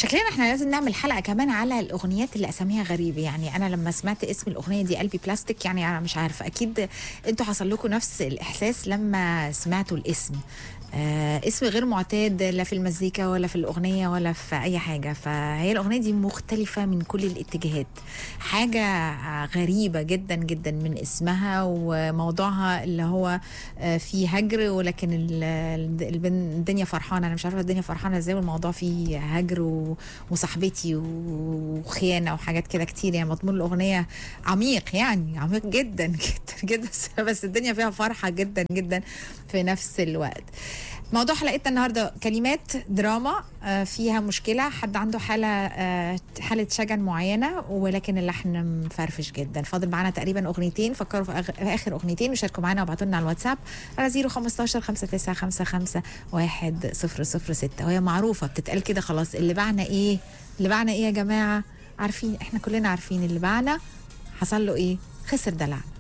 شكلنا احنا لازم نعمل حلقه كمان على الاغنيات اللي اساميها غريبه يعني انا لما سمعت اسم الاغنيه دي قلبي بلاستيك يعني انا مش عارفه اكيد انتوا حصل لكم نفس الاحساس لما سمعتوا الاسم آه اسم غير معتاد لا في المزيكا ولا في الاغنيه ولا في اي حاجه فهي الاغنيه دي مختلفه من كل الاتجاهات حاجه غريبه جدا جدا من اسمها وموضوعها اللي هو آه فيه هجر ولكن ال- ال- الدنيا فرحانه انا مش عارفه الدنيا فرحانه ازاي والموضوع فيه هجر و- وصاحبتي وخيانه وحاجات كده كتير يعني مضمون الاغنيه عميق يعني عميق جدا جدا جدا بس الدنيا فيها فرحه جدا جدا في نفس الوقت موضوع حلقتنا النهارده كلمات دراما آه، فيها مشكله حد عنده حاله آه، حاله شجن معينه ولكن اللحن مفرفش جدا فاضل معانا تقريبا اغنيتين فكروا في آخر- في اخر اغنيتين وشاركوا معانا وابعتوا لنا على الواتساب على 015 5955 1006 وهي معروفه بتتقال كده خلاص اللي بعنا ايه اللي بعنا ايه يا جماعه عارفين احنا كلنا عارفين اللي بعنا حصل له ايه خسر دلع